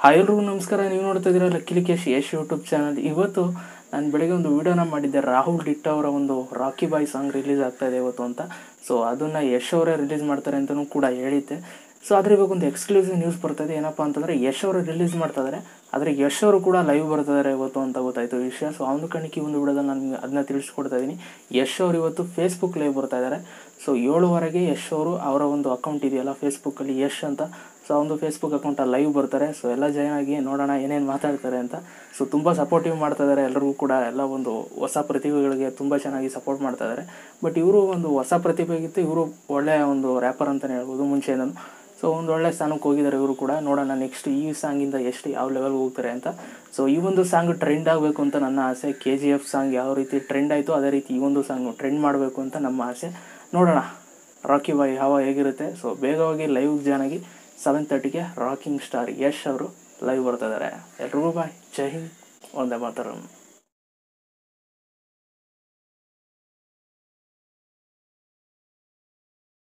hi ಎಲ್ರಿಗೂ ನಮಸ್ಕಾರ ನೀವು ನೋಡ್ತಾ ಇದ್ದೀರಾ ಲಕ್ಕಿ ಲಿಕೇಶ್ ಯಶ್ ಯೂಟ್ಯೂಬ್ ಚಾನಲ್ ಇವತ್ತು ನಾನು ಬೆಳಗ್ಗೆ ಒಂದು ವಿಡಿಯೋನ ಮಾಡಿದ್ದೆ ರಾಹುಲ್ ಡಿಟ್ ಅವರ ಒಂದು ರಾಕಿ ಬಾಯ್ ಸಾಂಗ್ ರಿಲೀಸ್ ಆಗ್ತಾ ಇದೆ ಇವತ್ತು ಅಂತ ಸೊ ಅದನ್ನು ಯಶ್ ಅವರೇ ರಿಲೀಸ್ ಮಾಡ್ತಾರೆ ಅಂತಲೂ ಕೂಡ ಹೇಳಿದ್ದೆ ಸೊ ಆದರೆ ಇವಾಗ ಒಂದು ಎಕ್ಸ್ಕ್ಲೂಸಿವ್ ನ್ಯೂಸ್ ಬರ್ತಾಯಿದೆ ಏನಪ್ಪ ಅಂತಂದರೆ ಯಶ್ ಅವರು ರಿಲೀಸ್ ಮಾಡ್ತಾ ಇದ್ದಾರೆ ಆದರೆ ಯಶ್ ಅವರು ಕೂಡ ಲೈವ್ ಬರ್ತಿದ್ದಾರೆ ಇವತ್ತು ಅಂತ ಗೊತ್ತಾಯಿತು ವಿಷಯ ಸೊ ಅವನು ಕಣಿಕೆ ಒಂದು ವಿಡಿಯೋದಲ್ಲಿ ನಾನು ನಿಮ್ಗೆ ಅದನ್ನ ತಿಳಿಸ್ಕೊಡ್ತಾ ಇದ್ದೀನಿ ಯಶ್ ಅವರು ಇವತ್ತು ಫೇಸ್ಬುಕ್ ಲೈವ್ ಬರ್ತಾ ಇದ್ದಾರೆ ಸೊ ಏಳುವರೆಗೆ ಯಶ್ ಅವರು ಅವರ ಒಂದು ಅಕೌಂಟ್ ಇದೆಯಲ್ಲ ಫೇಸ್ಬುಕ್ಕಲ್ಲಿ ಯಶ್ ಅಂತ ಸೊ ಒಂದು ಫೇಸ್ಬುಕ್ ಅಕೌಂಟಲ್ಲಿ ಲೈವ್ ಬರ್ತಾರೆ ಸೊ ಎಲ್ಲ ಜಾಯ್ನ್ ಆಗಿ ನೋಡೋಣ ಏನೇನು ಮಾತಾಡ್ತಾರೆ ಅಂತ ಸೊ ತುಂಬ ಸಪೋರ್ಟಿವ್ ಮಾಡ್ತಾ ಇದ್ದಾರೆ ಎಲ್ಲರಿಗೂ ಕೂಡ ಎಲ್ಲ ಒಂದು ಹೊಸ ಪ್ರತಿಭೆಗಳಿಗೆ ತುಂಬ ಚೆನ್ನಾಗಿ ಸಪೋರ್ಟ್ ಮಾಡ್ತಾ ಇದ್ದಾರೆ ಬಟ್ ಇವರು ಒಂದು ಹೊಸ ಪ್ರತಿಭೆಗಿತ್ತು ಇವರು ಒಳ್ಳೆಯ ಒಂದು ರ್ಯಾಪರ್ ಅಂತಲೇ ಹೇಳ್ಬೋದು ಮುಂಚೆಯಿಂದನೂ ಸೊ ಒಂದು ಒಳ್ಳೆ ಸ್ಥಾನಕ್ಕೆ ಹೋಗಿದ್ದಾರೆ ಇವರು ಕೂಡ ನೋಡೋಣ ನೆಕ್ಸ್ಟ್ ಈ ಸಾಂಗಿಂದ ಎಷ್ಟು ಯಾವ ಲೆವೆಲ್ಗೆ ಹೋಗ್ತಾರೆ ಅಂತ ಸೊ ಈ ಒಂದು ಸಾಂಗ್ ಟ್ರೆಂಡ್ ಆಗಬೇಕು ಅಂತ ನನ್ನ ಆಸೆ ಕೆ ಜಿ ಎಫ್ ಸಾಂಗ್ ಯಾವ ರೀತಿ ಟ್ರೆಂಡ್ ಆಯಿತು ಅದೇ ರೀತಿ ಈ ಒಂದು ಸಾಂಗ್ ಟ್ರೆಂಡ್ ಮಾಡಬೇಕು ಅಂತ ನಮ್ಮ ಆಸೆ ನೋಡೋಣ ರಾಕಿ ಬಾಯ್ ಹವಾ ಹೇಗಿರುತ್ತೆ ಸೊ ಬೇಗವಾಗಿ ಲೈವ್ ಜಾಯ್ನ್ ಆಗಿ ಸೆವೆನ್ ತರ್ಟಿಗೆ ರಾಕಿಂಗ್ ಸ್ಟಾರ್ ಯಶ್ ಅವರು ಲೈವ್ ಬರ್ತಾ ಇದ್ದಾರೆ ಎಲ್ರಿಗೂ ಬಾಯ್ ಜೈ ಹಿಂದ್ ಒಂದೇ ಮಾತರಂ